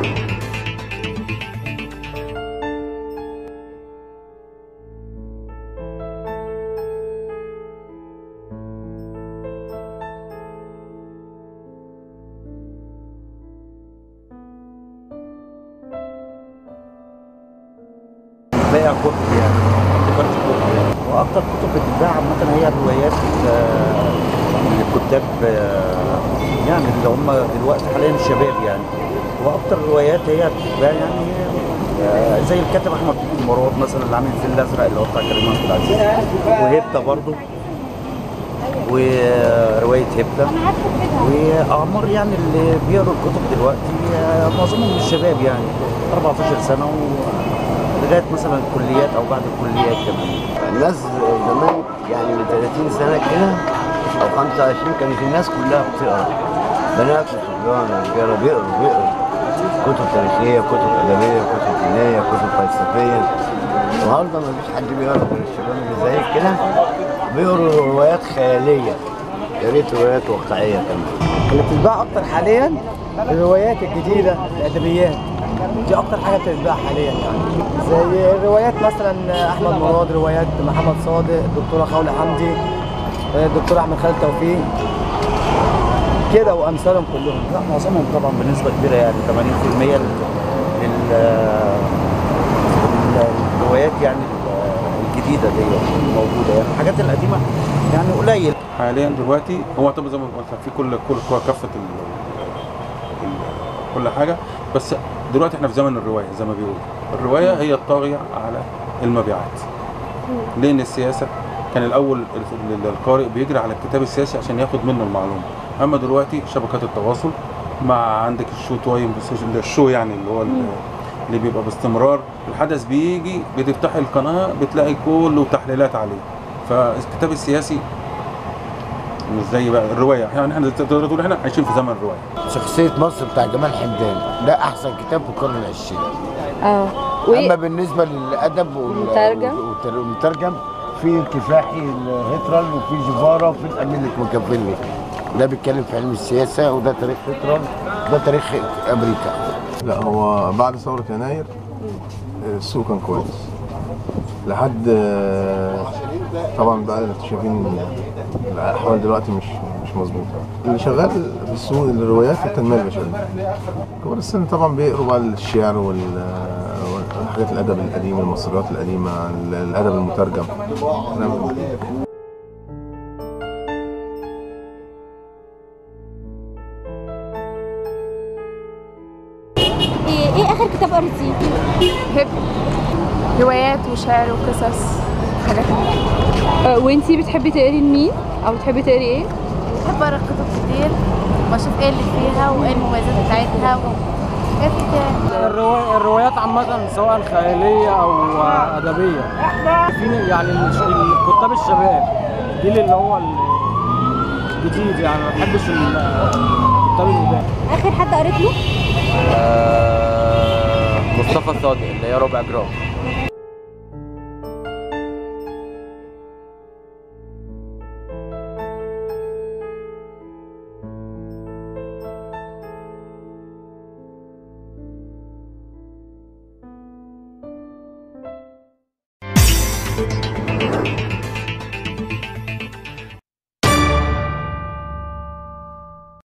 باقي كتب يعني افتكرت كتب يعني واكتر كتب بتتباع عامة هي الروايات آه، الكتاب آه، يعني اللي هم دلوقتي حاليا الشباب يعني واكتر الروايات هي بتتباع يعني آه، زي الكاتب احمد مراد مثلا اللي عامل الفيل الازرق اللي هو بتاع كريم عبد العزيز وهبته برضه وروايه هبته واعمار يعني اللي بيقروا الكتب دلوقتي آه، معظمهم الشباب يعني 14 سنه و لغايه مثلا الكليات او بعد الكليات كمان الناس زمان يعني من 30 سنة كده أو 25 كانت الناس كلها بتقرا بنات وصبيان ورجالة بيقروا بيقروا كتب تاريخية كتب أدبية كتب دينية كتب فلسفية النهارده مفيش حد بيقرا غير الشباب اللي زي كده بيقروا روايات خيالية يا ريت روايات واقعية كمان اللي بتتباع اكتر حاليا الروايات الجديده الادبيات دي اكتر حاجه بتتباع حاليا يعني زي الروايات مثلا احمد مراد روايات محمد صادق الدكتوره خولة حمدي الدكتور احمد خالد توفيق كده وامثالهم كلهم لا معظمهم طبعا بنسبه كبيره يعني 80% لل لل- لل- الروايات يعني الجديده دي موجوده يعني الحاجات القديمه يعني قليل حاليا دلوقتي هو طبعا زي ما قلت في كل كل كل- كافه ال ال كل حاجه بس دلوقتي احنا في زمن الروايه زي ما بيقولوا الروايه هي الطاغيه على المبيعات لان السياسه كان الاول ال- ال- القارئ بيجري على الكتاب السياسي عشان ياخد منه المعلومه اما دلوقتي شبكات التواصل مع عندك الشو تايم الشو يعني اللي هو ال- اللي بيبقى باستمرار الحدث بيجي بتفتحي القناه بتلاقي كله تحليلات عليه فالكتاب السياسي مش زي بقى الروايه يعني احنا تقدر تقول احنا عايشين في زمن الروايه شخصية مصر بتاع جمال حمدان ده أحسن كتاب في القرن العشرين اه أما وايه بالنسبة للأدب وال- المترجم؟ والت- والمترجم في الكفاحي الهترل وفي جيفارا وفي الأمين مكفلي ده بيتكلم في علم السياسة وده تاريخ هترل ده تاريخ أمريكا لا هو بعد ثورة يناير السوق كان كويس لحد طبعا بقى اكتشافين الاحوال دلوقتي مش مش مظبوطه اللي شغال في السوق الروايات التنميه البشريه كبار السن طبعا بيقروا بقى الشعر وال والحاجات الادب القديم المصريات القديمه الادب المترجم كلام من ده. ايه ايه اخر كتاب قريتيه؟ هب روايات وشعر وقصص حاجات أه وانتي بتحبي تقري لمين؟ او بتحبي تقري ايه؟ بحب اقرا كتب كتير واشوف ايه اللي فيها وايه المميزات بتاعتها وحاجات كتير الرواية الروايات عامة سواء خيالية أو أدبية في يعني الش- الكتاب الشباب الجيل اللي هو الجديد يعني ما بحبش ال- الكتاب القدام اخر حد قريت له؟ مصطفى صادق اللي هي ربع جرام